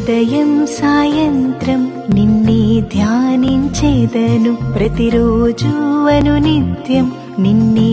ఉదయం సాయంత్రం నిన్నే ధ్యానించేదను ప్రతిరోజు అను నిత్యం నిన్నే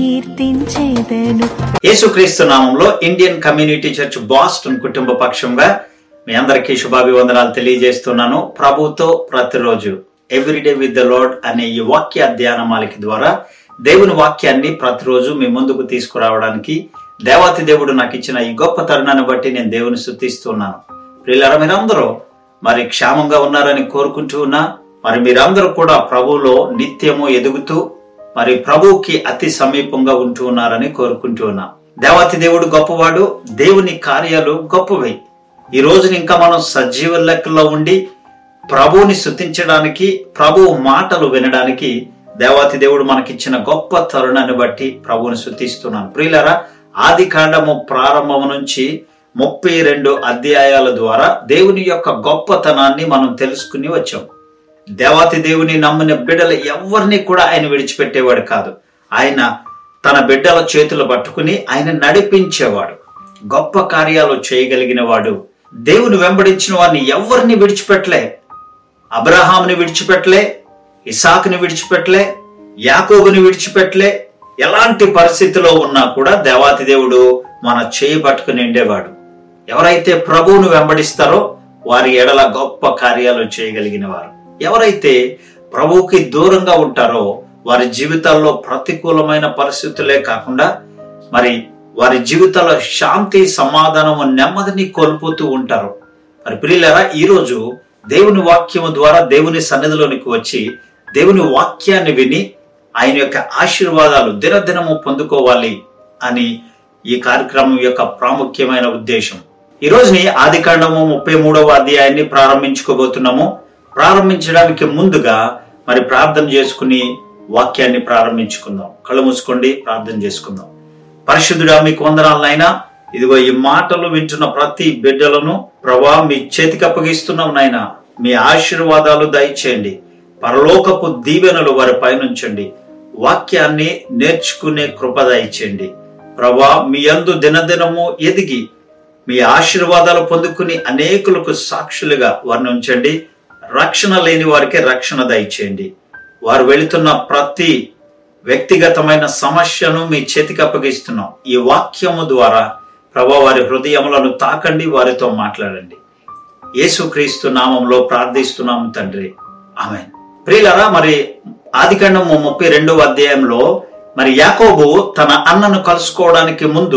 కీర్తించేదను యేసుక్రీస్తు నామంలో ఇండియన్ కమ్యూనిటీ చర్చ్ బాస్టన్ కుటుంబ పక్షంగా మీ అందరికీ శుభాభివందనాలు తెలియజేస్తున్నాను ప్రభుతో ప్రతిరోజు ఎవ్రీడే విత్ ద లార్డ్ అనే ఈ వాక్య ధ్యానమాలిక ద్వారా దేవుని వాక్యాన్ని ప్రతిరోజు మీ ముందుకు తీసుకురావడానికి దేవాతి దేవుడు నాకు ఇచ్చిన ఈ గొప్ప తరుణాన్ని బట్టి నేను దేవుని స్థుతిస్తున్నాను ప్రియులారా మీరందరూ మరి క్షేమంగా ఉన్నారని కోరుకుంటూ ఉన్నా మరి మీరందరూ కూడా ప్రభువులో నిత్యము ఎదుగుతూ మరి ప్రభువుకి అతి సమీపంగా ఉంటూ ఉన్నారని కోరుకుంటూ ఉన్నా దేవాతి దేవుడు గొప్పవాడు దేవుని కార్యాలు గొప్పవి ఈ రోజున ఇంకా మనం సజీవ లెక్కలో ఉండి ప్రభువుని స్థుతించడానికి ప్రభువు మాటలు వినడానికి దేవాతి దేవుడు మనకిచ్చిన గొప్ప తరుణాన్ని బట్టి ప్రభువుని స్థుతిస్తున్నాను ప్రియులరా ఆది కాండము ప్రారంభం నుంచి ముప్పై రెండు అధ్యాయాల ద్వారా దేవుని యొక్క గొప్పతనాన్ని మనం తెలుసుకుని వచ్చాం దేవాతి దేవుని నమ్మిన బిడ్డలు ఎవరిని కూడా ఆయన విడిచిపెట్టేవాడు కాదు ఆయన తన బిడ్డల చేతులు పట్టుకుని ఆయన నడిపించేవాడు గొప్ప కార్యాలు చేయగలిగిన వాడు దేవుని వెంబడించిన వారిని ఎవరిని విడిచిపెట్టలే అబ్రహాంని విడిచిపెట్టలే ఇసాకుని విడిచిపెట్టలే యాకోబుని విడిచిపెట్టలే ఎలాంటి పరిస్థితిలో ఉన్నా కూడా దేవాతి దేవుడు మన చేయి పట్టుకుని ఉండేవాడు ఎవరైతే ప్రభువును వెంబడిస్తారో వారి ఎడల గొప్ప కార్యాలు చేయగలిగిన వారు ఎవరైతే ప్రభువుకి దూరంగా ఉంటారో వారి జీవితాల్లో ప్రతికూలమైన పరిస్థితులే కాకుండా మరి వారి జీవితాల్లో శాంతి సమాధానము నెమ్మదిని కోల్పోతూ ఉంటారు మరి ప్రియులరా ఈరోజు దేవుని వాక్యము ద్వారా దేవుని సన్నిధిలోనికి వచ్చి దేవుని వాక్యాన్ని విని ఆయన యొక్క ఆశీర్వాదాలు దినదినము పొందుకోవాలి అని ఈ కార్యక్రమం యొక్క ప్రాముఖ్యమైన ఉద్దేశం ఈ రోజుని ఆది కాండము ముప్పై మూడవ అధ్యాయాన్ని ప్రారంభించుకోబోతున్నాము ప్రారంభించడానికి ముందుగా మరి ప్రార్థన చేసుకుని వాక్యాన్ని ప్రారంభించుకుందాం కళ్ళు మూసుకోండి ప్రార్థన చేసుకుందాం పరిశుద్ధుడా మీకు వందనాలనైనా ఇదిగో ఈ మాటలు వింటున్న ప్రతి బిడ్డలను ప్రభా మీ చేతికి అప్పగిస్తున్నాం నాయన మీ ఆశీర్వాదాలు దయచేయండి పరలోకపు దీవెనలు వారి పైనుంచండి వాక్యాన్ని నేర్చుకునే కృప దయచేయండి ప్రభా మీ యందు దినదినము ఎదిగి మీ ఆశీర్వాదాలు పొందుకుని అనేకులకు సాక్షులుగా వారిని ఉంచండి రక్షణ లేని వారికి రక్షణ దయచేయండి వారు వెళుతున్న ప్రతి వ్యక్తిగతమైన సమస్యను మీ చేతికి అప్పగిస్తున్నాం ఈ వాక్యము ద్వారా ప్రభా వారి హృదయములను తాకండి వారితో మాట్లాడండి యేసుక్రీస్తు నామంలో ప్రార్థిస్తున్నాము తండ్రి ఆమె ప్రియులరా మరి ఆదికాండము ముప్పై రెండవ అధ్యాయంలో మరి యాకోబు తన అన్నను కలుసుకోవడానికి ముందు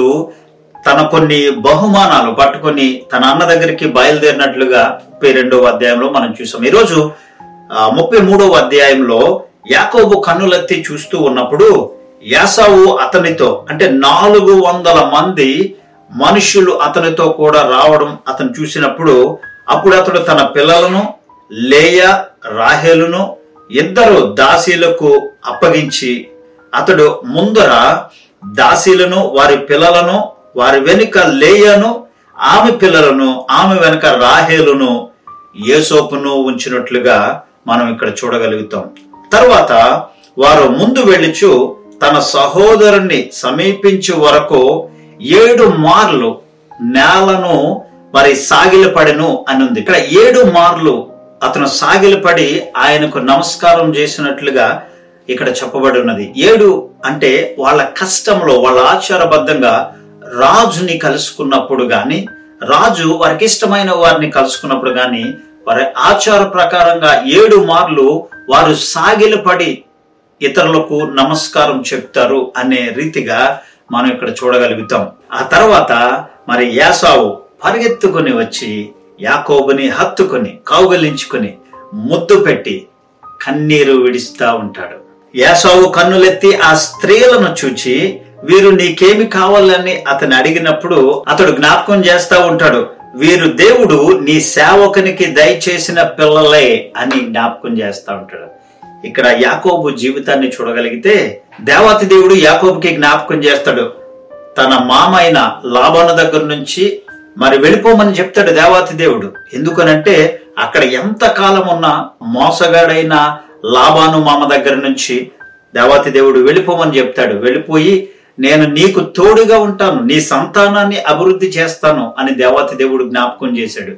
తన కొన్ని బహుమానాలు పట్టుకొని తన అన్న దగ్గరికి బయలుదేరినట్లుగా ముప్పై రెండవ అధ్యాయంలో మనం చూసాం ఈరోజు ఆ, ముప్పై మూడవ అధ్యాయంలో యాకోబు కన్నులెత్తి చూస్తూ ఉన్నప్పుడు యాసావు అతనితో అంటే నాలుగు వందల మంది మనుషులు అతనితో కూడా రావడం అతను చూసినప్పుడు అప్పుడు అతడు తన పిల్లలను లేయ రాహేలును ఇద్దరు దాసీలకు అప్పగించి అతడు ముందర దాసీలను వారి పిల్లలను వారి వెనుక లేయను ఆమె పిల్లలను ఆమె వెనుక రాహేలును ఏసోపును ఉంచినట్లుగా మనం ఇక్కడ చూడగలుగుతాం తర్వాత వారు ముందు వెళ్ళిచు తన సహోదరుణ్ణి సమీపించే వరకు ఏడు మార్లు నేలను మరి సాగిలపడెను అని ఉంది ఇక్కడ ఏడు మార్లు అతను సాగిలపడి ఆయనకు నమస్కారం చేసినట్లుగా ఇక్కడ చెప్పబడి ఉన్నది ఏడు అంటే వాళ్ళ కష్టంలో వాళ్ళ ఆచారబద్ధంగా రాజుని కలుసుకున్నప్పుడు గాని రాజు వారికి ఇష్టమైన వారిని కలుసుకున్నప్పుడు గాని వారి ఆచార ప్రకారంగా ఏడు మార్లు వారు సాగిలపడి ఇతరులకు నమస్కారం చెప్తారు అనే రీతిగా మనం ఇక్కడ చూడగలుగుతాం ఆ తర్వాత మరి యాసావు పరిగెత్తుకుని వచ్చి యాకోబుని హత్తుకుని కౌగలించుకుని ముద్దు పెట్టి కన్నీరు విడిస్తా ఉంటాడు యాసావు కన్నులెత్తి ఆ స్త్రీలను చూచి వీరు నీకేమి కావాలని అతను అడిగినప్పుడు అతడు జ్ఞాపకం చేస్తా ఉంటాడు వీరు దేవుడు నీ సేవకునికి దయచేసిన పిల్లలే అని జ్ఞాపకం చేస్తా ఉంటాడు ఇక్కడ యాకోబు జీవితాన్ని చూడగలిగితే దేవాతి దేవుడు యాకోబుకి జ్ఞాపకం చేస్తాడు తన మామ అయిన లాభాను దగ్గర నుంచి మరి వెళ్ళిపోమని చెప్తాడు దేవాతి దేవుడు ఎందుకనంటే అక్కడ ఎంత కాలం ఉన్నా మోసగాడైన లాభాను మామ దగ్గర నుంచి దేవాతి దేవుడు వెళ్ళిపోమని చెప్తాడు వెళ్ళిపోయి నేను నీకు తోడుగా ఉంటాను నీ సంతానాన్ని అభివృద్ధి చేస్తాను అని దేవాతి దేవుడు జ్ఞాపకం చేశాడు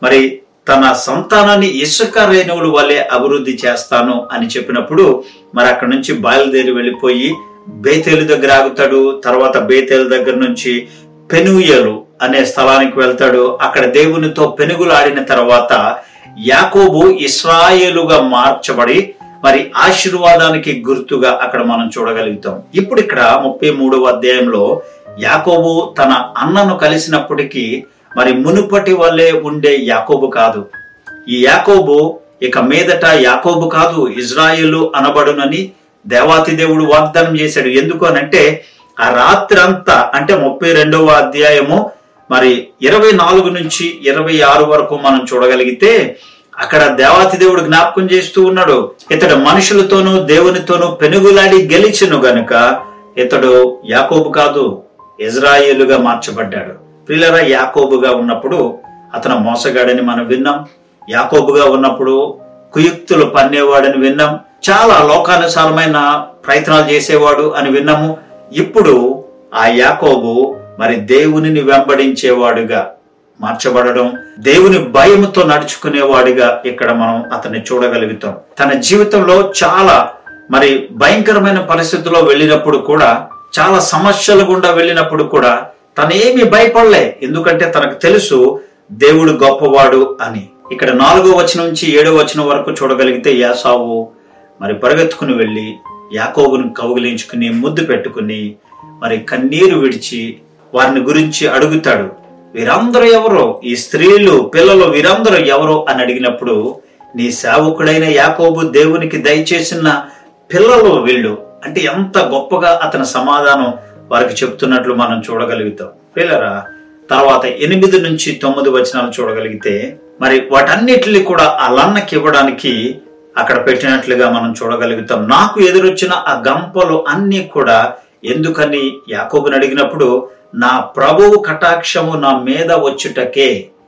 మరి తన సంతానాన్ని ఇసుక రేణువుల వల్లే అభివృద్ధి చేస్తాను అని చెప్పినప్పుడు మరి అక్కడ నుంచి బయలుదేరి వెళ్ళిపోయి బేతేలు దగ్గర ఆగుతాడు తర్వాత బేతేలు దగ్గర నుంచి పెనుయలు అనే స్థలానికి వెళ్తాడు అక్కడ దేవునితో పెనుగులాడిన తర్వాత యాకోబు ఇస్రాయేలుగా మార్చబడి మరి ఆశీర్వాదానికి గుర్తుగా అక్కడ మనం చూడగలుగుతాం ఇప్పుడు ఇక్కడ ముప్పై మూడవ అధ్యాయంలో యాకోబు తన అన్నను కలిసినప్పటికీ మరి మునుపటి వల్లే ఉండే యాకోబు కాదు ఈ యాకోబు ఇక మీదట యాకోబు కాదు ఇజ్రాయేలు అనబడునని దేవాతి దేవుడు వాగ్దానం చేశాడు ఎందుకు అనంటే ఆ రాత్రి అంతా అంటే ముప్పై రెండవ అధ్యాయము మరి ఇరవై నాలుగు నుంచి ఇరవై ఆరు వరకు మనం చూడగలిగితే అక్కడ దేవాతి దేవుడు జ్ఞాపకం చేస్తూ ఉన్నాడు ఇతడు మనుషులతోనూ దేవునితోనూ పెనుగులాడి గెలిచెను గనుక ఇతడు యాకోబు కాదు ఇజ్రాయేలుగా మార్చబడ్డాడు ప్రిలరా యాకోబుగా ఉన్నప్పుడు అతను మోసగాడని మనం విన్నాం యాకోబుగా ఉన్నప్పుడు కుయుక్తులు పన్నేవాడని విన్నాం చాలా లోకానుసారమైన ప్రయత్నాలు చేసేవాడు అని విన్నాము ఇప్పుడు ఆ యాకోబు మరి దేవునిని వెంబడించేవాడుగా మార్చబడడం దేవుని భయముతో నడుచుకునేవాడిగా ఇక్కడ మనం అతన్ని చూడగలుగుతాం తన జీవితంలో చాలా మరి భయంకరమైన పరిస్థితుల్లో వెళ్ళినప్పుడు కూడా చాలా సమస్యలు గుండా వెళ్ళినప్పుడు కూడా తను ఏమీ భయపడలే ఎందుకంటే తనకు తెలుసు దేవుడు గొప్పవాడు అని ఇక్కడ నాలుగో వచనం నుంచి ఏడో వచనం వరకు చూడగలిగితే యాసావు మరి పరిగెత్తుకుని వెళ్ళి యాకోబును కౌగిలించుకుని ముద్దు పెట్టుకుని మరి కన్నీరు విడిచి వారిని గురించి అడుగుతాడు వీరందరూ ఎవరో ఈ స్త్రీలు పిల్లలు వీరందరూ ఎవరో అని అడిగినప్పుడు నీ సేవకుడైన యాకోబు దేవునికి దయచేసిన పిల్లలు వీళ్ళు అంటే ఎంత గొప్పగా అతని సమాధానం వారికి చెప్తున్నట్లు మనం చూడగలుగుతాం పిల్లరా తర్వాత ఎనిమిది నుంచి తొమ్మిది వచనాలు చూడగలిగితే మరి వాటన్నిటిని కూడా ఆ లన్నకి ఇవ్వడానికి అక్కడ పెట్టినట్లుగా మనం చూడగలుగుతాం నాకు ఎదురొచ్చిన ఆ గంపలు అన్ని కూడా ఎందుకని యాకోబుని అడిగినప్పుడు నా ప్రభువు కటాక్షము నా మీద వచ్చుటకే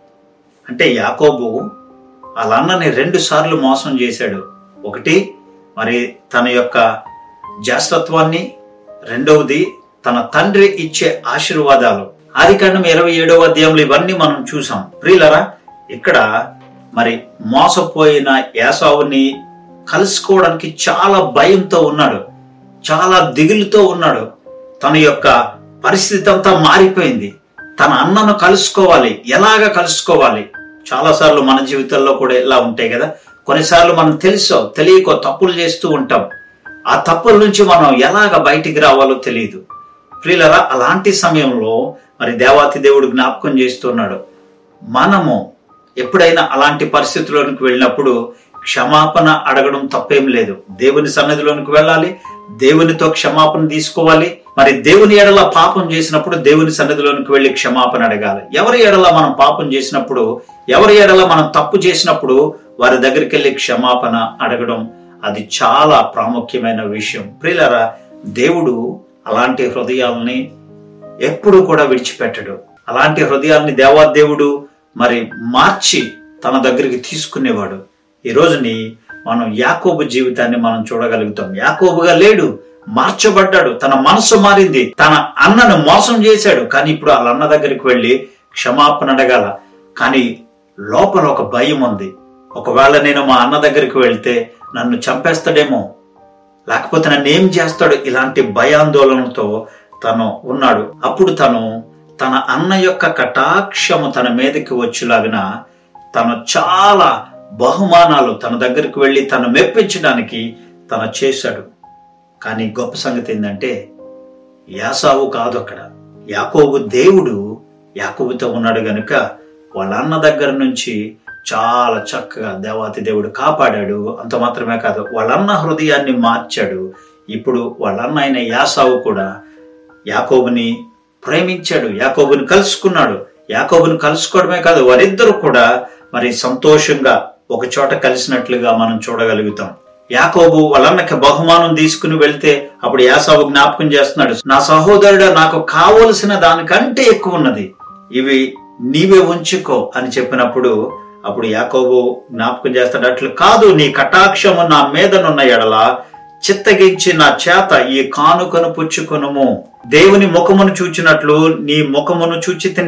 అంటే యాకోబు వాళ్ళ అన్నని రెండు సార్లు మోసం చేశాడు ఒకటి మరి తన యొక్క జాస్తత్వాన్ని రెండవది తన తండ్రి ఇచ్చే ఆశీర్వాదాలు ఆది కాండం ఇరవై ఏడవ అధ్యాయంలో ఇవన్నీ మనం చూసాం ప్రియులరా ఇక్కడ మరి మోసపోయిన యాసావుని కలుసుకోవడానికి చాలా భయంతో ఉన్నాడు చాలా దిగులుతో ఉన్నాడు తన యొక్క పరిస్థితి అంతా మారిపోయింది తన అన్నను కలుసుకోవాలి ఎలాగ కలుసుకోవాలి చాలాసార్లు మన జీవితంలో కూడా ఇలా ఉంటాయి కదా కొన్నిసార్లు మనం తెలుసో తెలియకో తప్పులు చేస్తూ ఉంటాం ఆ తప్పుల నుంచి మనం ఎలాగ బయటికి రావాలో తెలియదు ప్రియులరా అలాంటి సమయంలో మరి దేవాతి దేవుడు జ్ఞాపకం చేస్తున్నాడు మనము ఎప్పుడైనా అలాంటి పరిస్థితుల్లోనికి వెళ్ళినప్పుడు క్షమాపణ అడగడం తప్పేం లేదు దేవుని సన్నిధిలోనికి వెళ్ళాలి దేవునితో క్షమాపణ తీసుకోవాలి మరి దేవుని ఎడల పాపం చేసినప్పుడు దేవుని సన్నిధిలోనికి వెళ్ళి క్షమాపణ అడగాలి ఎవరి ఎడల మనం పాపం చేసినప్పుడు ఎవరి ఎడల మనం తప్పు చేసినప్పుడు వారి దగ్గరికి వెళ్ళి క్షమాపణ అడగడం అది చాలా ప్రాముఖ్యమైన విషయం ప్రియులరా దేవుడు అలాంటి హృదయాలని ఎప్పుడు కూడా విడిచిపెట్టడు అలాంటి హృదయాల్ని దేవాదేవుడు మరి మార్చి తన దగ్గరికి తీసుకునేవాడు ఈ రోజుని మనం యాకోబు జీవితాన్ని మనం చూడగలుగుతాం యాకోబుగా లేడు మార్చబడ్డాడు తన మనసు మారింది తన అన్నను మోసం చేశాడు కానీ ఇప్పుడు వాళ్ళ అన్న దగ్గరికి వెళ్ళి క్షమాపణ అడగాల కానీ లోపల ఒక భయం ఉంది ఒకవేళ నేను మా అన్న దగ్గరికి వెళ్తే నన్ను చంపేస్తాడేమో లేకపోతే నన్ను ఏం చేస్తాడు ఇలాంటి భయాందోళనతో తను ఉన్నాడు అప్పుడు తను తన అన్న యొక్క కటాక్షము తన మీదకి వచ్చేలాగిన తను చాలా బహుమానాలు తన దగ్గరికి వెళ్ళి తను మెప్పించడానికి తను చేశాడు కానీ గొప్ప సంగతి ఏంటంటే యాసావు కాదు అక్కడ యాకోబు దేవుడు యాకోబుతో ఉన్నాడు గనుక వాళ్ళ అన్న దగ్గర నుంచి చాలా చక్కగా దేవాతి దేవుడు కాపాడాడు అంత మాత్రమే కాదు వాళ్ళన్న హృదయాన్ని మార్చాడు ఇప్పుడు వాళ్ళన్న అయిన యాసావు కూడా యాకోబుని ప్రేమించాడు యాకోబుని కలుసుకున్నాడు యాకోబుని కలుసుకోవడమే కాదు వారిద్దరు కూడా మరి సంతోషంగా ఒక చోట కలిసినట్లుగా మనం చూడగలుగుతాం యాకోబు వాళ్ళన్నకి బహుమానం తీసుకుని వెళ్తే అప్పుడు యాసావు జ్ఞాపకం చేస్తున్నాడు నా సహోదరుడు నాకు కావలసిన దానికంటే ఎక్కువ ఉన్నది ఇవి నీవే ఉంచుకో అని చెప్పినప్పుడు అప్పుడు యాకోబు జ్ఞాపకం చేస్తాడు అట్లు కాదు నీ కటాక్షము నా మీదనున్న ఎడల చిత్తగించి నా చేత ఈ కానుకను పుచ్చుకొనుము దేవుని ముఖమును చూచినట్లు నీ ముఖమును చూచి తిని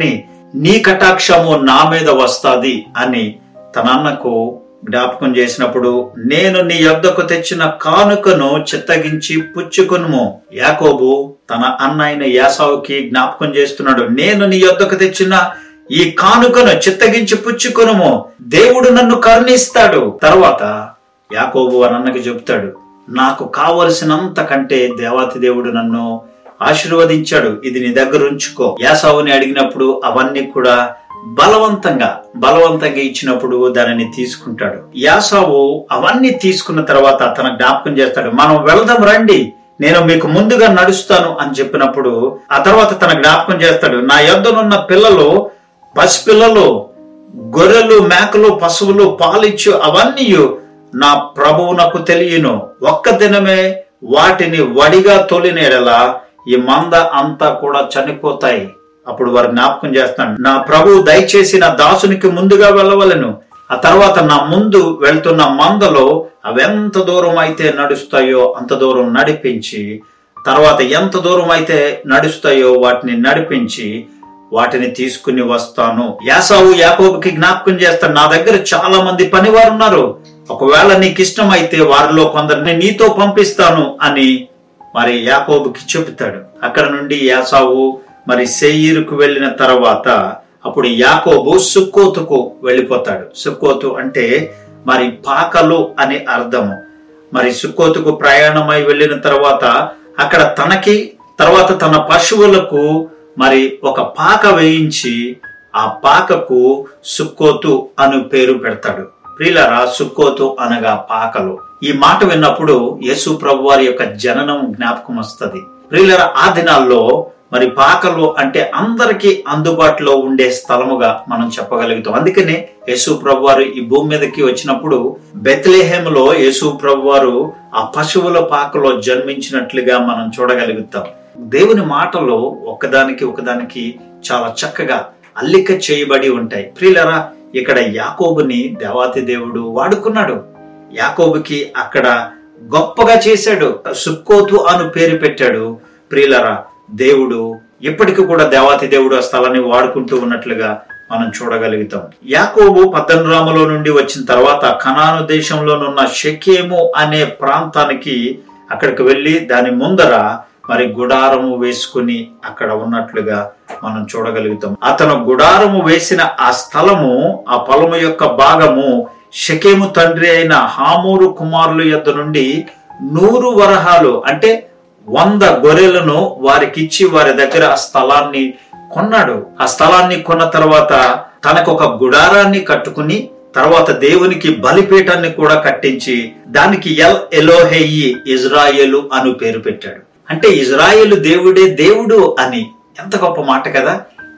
నీ కటాక్షము నా మీద వస్తాది అని తన అన్నకు జ్ఞాపకం చేసినప్పుడు నేను నీ యొద్దకు తెచ్చిన కానుకను చిత్తగించి పుచ్చుకొనుము యాకోబు తన అన్న అయిన యాసావుకి జ్ఞాపకం చేస్తున్నాడు నేను నీ యొద్దకు తెచ్చిన ఈ కానుకను చిత్తగించి పుచ్చుకొనుము దేవుడు నన్ను కరుణిస్తాడు తర్వాత యాకోబు అని అన్నకి చెప్తాడు నాకు కావలసినంత కంటే దేవాతి దేవుడు నన్ను ఆశీర్వదించాడు ఇది నీ దగ్గర ఉంచుకో యాసావుని అడిగినప్పుడు అవన్నీ కూడా బలవంతంగా బలవంతంగా ఇచ్చినప్పుడు దానిని తీసుకుంటాడు యాసావు అవన్నీ తీసుకున్న తర్వాత తన జ్ఞాపకం చేస్తాడు మనం వెళ్దాం రండి నేను మీకు ముందుగా నడుస్తాను అని చెప్పినప్పుడు ఆ తర్వాత తన జ్ఞాపకం చేస్తాడు నా యొద్దనున్న పిల్లలు పసిపిల్లలు గొర్రెలు మేకలు పశువులు పాలిచ్చు అవన్నీ నా ప్రభువునకు తెలియను ఒక్క దినమే వాటిని వడిగా తొలినేడలా ఈ మంద అంతా కూడా చనిపోతాయి అప్పుడు వారు జ్ఞాపకం చేస్తున్నాడు నా ప్రభు దయచేసి నా దాసునికి ముందుగా వెళ్ళవలను ఆ తర్వాత నా ముందు వెళ్తున్న మందలో అవెంత దూరం అయితే నడుస్తాయో అంత దూరం నడిపించి తర్వాత ఎంత దూరం అయితే నడుస్తాయో వాటిని నడిపించి వాటిని తీసుకుని వస్తాను యాసావు యాకోబుకి జ్ఞాపకం చేస్తాను నా దగ్గర చాలా మంది పనివారు ఉన్నారు ఒకవేళ నీకు ఇష్టమైతే వారిలో కొందరిని నీతో పంపిస్తాను అని మరి యాకోబుకి చెబుతాడు అక్కడ నుండి యాసావు మరి సెయ్యిరుకు వెళ్ళిన తర్వాత అప్పుడు యాకోబు సుక్కోతుకు వెళ్ళిపోతాడు సుక్కోతు అంటే మరి పాకలు అని అర్థము మరి సుక్కోతుకు ప్రయాణమై వెళ్ళిన తర్వాత అక్కడ తనకి తర్వాత తన పశువులకు మరి ఒక పాక వేయించి ఆ పాకకు సుక్కోతు అను పేరు పెడతాడు ప్రియులరా సుక్కోతు అనగా పాకలు ఈ మాట విన్నప్పుడు యేసు ప్రభు వారి యొక్క జననం జ్ఞాపకం వస్తుంది ప్రియులరా ఆ దినాల్లో మరి పాకలు అంటే అందరికీ అందుబాటులో ఉండే స్థలముగా మనం చెప్పగలుగుతాం అందుకనే యేసు ప్రభు వారు ఈ భూమి మీదకి వచ్చినప్పుడు బెత్లేహేములో యేసు ప్రభు వారు ఆ పశువుల పాకలో జన్మించినట్లుగా మనం చూడగలుగుతాం దేవుని మాటలు ఒకదానికి ఒకదానికి చాలా చక్కగా అల్లిక చేయబడి ఉంటాయి ప్రియులరా ఇక్కడ యాకోబుని దేవాతి దేవుడు వాడుకున్నాడు యాకోబుకి అక్కడ గొప్పగా చేశాడు సుక్కోతు అను పేరు పెట్టాడు ప్రియులరా దేవుడు ఇప్పటికి కూడా దేవాతి దేవుడు ఆ స్థలాన్ని వాడుకుంటూ ఉన్నట్లుగా మనం చూడగలుగుతాం యాకోబు పద్దనరాములో నుండి వచ్చిన తర్వాత కనాను దేశంలోనున్న షెకేము అనే ప్రాంతానికి అక్కడికి వెళ్ళి దాని ముందర మరి గుడారము వేసుకుని అక్కడ ఉన్నట్లుగా మనం చూడగలుగుతాం అతను గుడారము వేసిన ఆ స్థలము ఆ పొలము యొక్క భాగము షకేము తండ్రి అయిన హామూరు కుమారుల యొద్ద నుండి నూరు వరహాలు అంటే వంద గొర్రెలను వారికిచ్చి వారి దగ్గర ఆ స్థలాన్ని కొన్నాడు ఆ స్థలాన్ని కొన్న తర్వాత తనకు ఒక గుడారాన్ని కట్టుకుని తర్వాత దేవునికి బలిపీఠాన్ని కూడా కట్టించి దానికి ఎల్ ఎలోహెయి ఇజ్రాయేలు అను పేరు పెట్టాడు అంటే ఇజ్రాయేలు దేవుడే దేవుడు అని ఎంత గొప్ప మాట కదా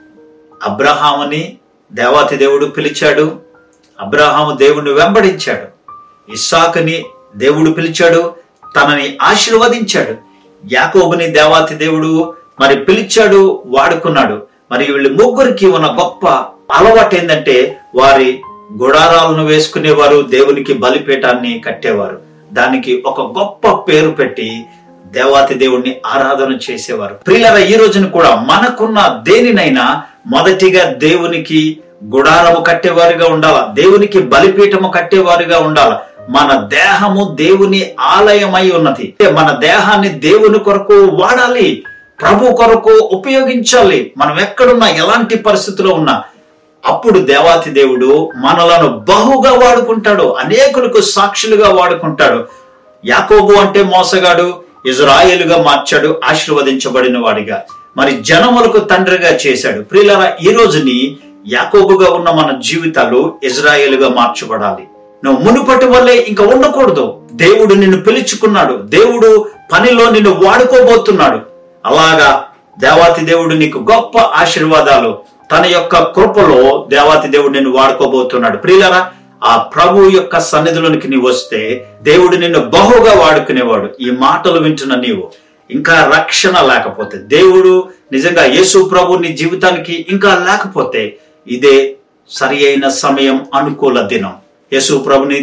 అబ్రహాముని దేవాతి దేవుడు పిలిచాడు అబ్రహాము దేవుణ్ణి వెంబడించాడు ఇస్సాకుని దేవుడు పిలిచాడు తనని ఆశీర్వదించాడు యాకోబుని దేవాతి దేవుడు మరి పిలిచాడు వాడుకున్నాడు మరి వీళ్ళు ముగ్గురికి ఉన్న గొప్ప అలవాటు ఏంటంటే వారి గుడారాలను వేసుకునేవారు దేవునికి బలిపీఠాన్ని కట్టేవారు దానికి ఒక గొప్ప పేరు పెట్టి దేవాతి దేవుణ్ణి ఆరాధన చేసేవారు ప్రియులర ఈ రోజున కూడా మనకున్న దేనినైనా మొదటిగా దేవునికి గుడారము కట్టేవారుగా ఉండాల దేవునికి బలిపీఠము కట్టేవారుగా ఉండాల మన దేహము దేవుని ఆలయమై ఉన్నది మన దేహాన్ని దేవుని కొరకు వాడాలి ప్రభు కొరకు ఉపయోగించాలి మనం ఎక్కడున్నా ఎలాంటి పరిస్థితిలో ఉన్నా అప్పుడు దేవాతి దేవుడు మనలను బహుగా వాడుకుంటాడు అనేకులకు సాక్షులుగా వాడుకుంటాడు యాకోబు అంటే మోసగాడు ఇజ్రాయేలుగా మార్చాడు ఆశీర్వదించబడిన వాడిగా మరి జనములకు తండ్రిగా చేశాడు ప్రియులరా ఈ రోజుని యాకోబుగా ఉన్న మన జీవితాలు ఇజ్రాయేలుగా మార్చబడాలి నువ్వు మునుపటి వల్లే ఇంకా ఉండకూడదు దేవుడు నిన్ను పిలుచుకున్నాడు దేవుడు పనిలో నిన్ను వాడుకోబోతున్నాడు అలాగా దేవాతి దేవుడు నీకు గొప్ప ఆశీర్వాదాలు తన యొక్క కృపలో దేవాతి దేవుడు నిన్ను వాడుకోబోతున్నాడు ప్రియులరా ఆ ప్రభు యొక్క సన్నిధిలోనికి నీవు వస్తే దేవుడు నిన్ను బహుగా వాడుకునేవాడు ఈ మాటలు వింటున్న నీవు ఇంకా రక్షణ లేకపోతే దేవుడు నిజంగా యేసు ప్రభు నీ జీవితానికి ఇంకా లేకపోతే ఇదే సరి అయిన సమయం అనుకూల దినం యేసు ప్రభుని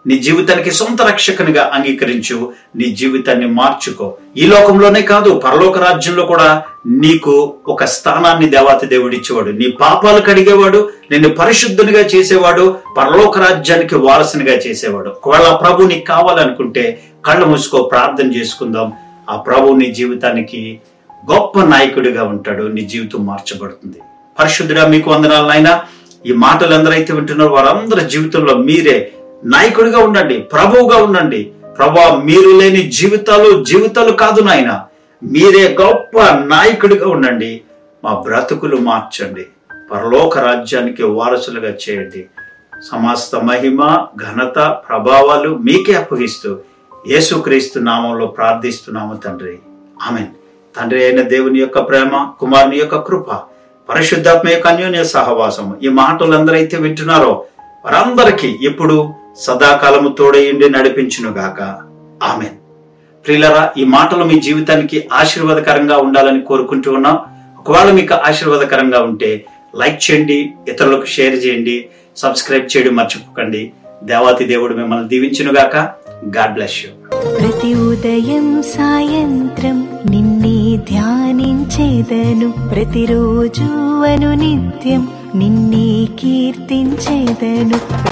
నీ జీవితానికి సొంత రక్షకునిగా అంగీకరించు నీ జీవితాన్ని మార్చుకో ఈ లోకంలోనే కాదు పరలోక రాజ్యంలో కూడా నీకు ఒక స్థానాన్ని దేవాతి దేవుడిచ్చేవాడు నీ పాపాలు కడిగేవాడు నిన్ను పరిశుద్ధునిగా చేసేవాడు పరలోక రాజ్యానికి వారసునిగా చేసేవాడు ఒకవేళ ఆ ప్రభు నీకు కావాలనుకుంటే కళ్ళు మూసుకో ప్రార్థన చేసుకుందాం ఆ ప్రభు నీ జీవితానికి గొప్ప నాయకుడిగా ఉంటాడు నీ జీవితం మార్చబడుతుంది పరిశుద్ధుడా మీకు వందనాలు నాయనా ఈ మాటలు ఎందరైతే వింటున్నారో వారందరి జీవితంలో మీరే నాయకుడిగా ఉండండి ప్రభువుగా ఉండండి ప్రభా మీరు లేని జీవితాలు జీవితాలు కాదు నాయన మీరే గొప్ప నాయకుడిగా ఉండండి మా బ్రతుకులు మార్చండి పరలోక రాజ్యానికి వారసులుగా చేయండి సమస్త మహిమ ఘనత ప్రభావాలు మీకే అప్పగిస్తూ యేసుక్రీస్తు నామంలో ప్రార్థిస్తున్నాము తండ్రి ఆమెన్ తండ్రి అయిన దేవుని యొక్క ప్రేమ కుమారుని యొక్క కృప పరిశుద్ధాత్మ యొక్క అన్యోన్య సహవాసం ఈ మాటలు ఎందరైతే వింటున్నారో వారందరికీ ఇప్పుడు సదాకాలము తోడయుండి నడిపించును గాక ఆమెన్ ప్రియులరా ఈ మాటలు మీ జీవితానికి ఆశీర్వాదకరంగా ఉండాలని కోరుకుంటూ ఉన్నాం ఒకవేళ మీకు ఆశీర్వాదకరంగా ఉంటే లైక్ చేయండి ఇతరులకు షేర్ చేయండి సబ్స్క్రైబ్ చేయడం మర్చిపోకండి దేవాతి దేవుడు మిమ్మల్ని దీవించునుగాక గాడ్ బ్లెస్ యూ ప్రతి ఉదయం సాయంత్రం నిన్నే ధ్యానించేదను ప్రతిరోజు అను నిత్యం నిన్నే కీర్తించేదను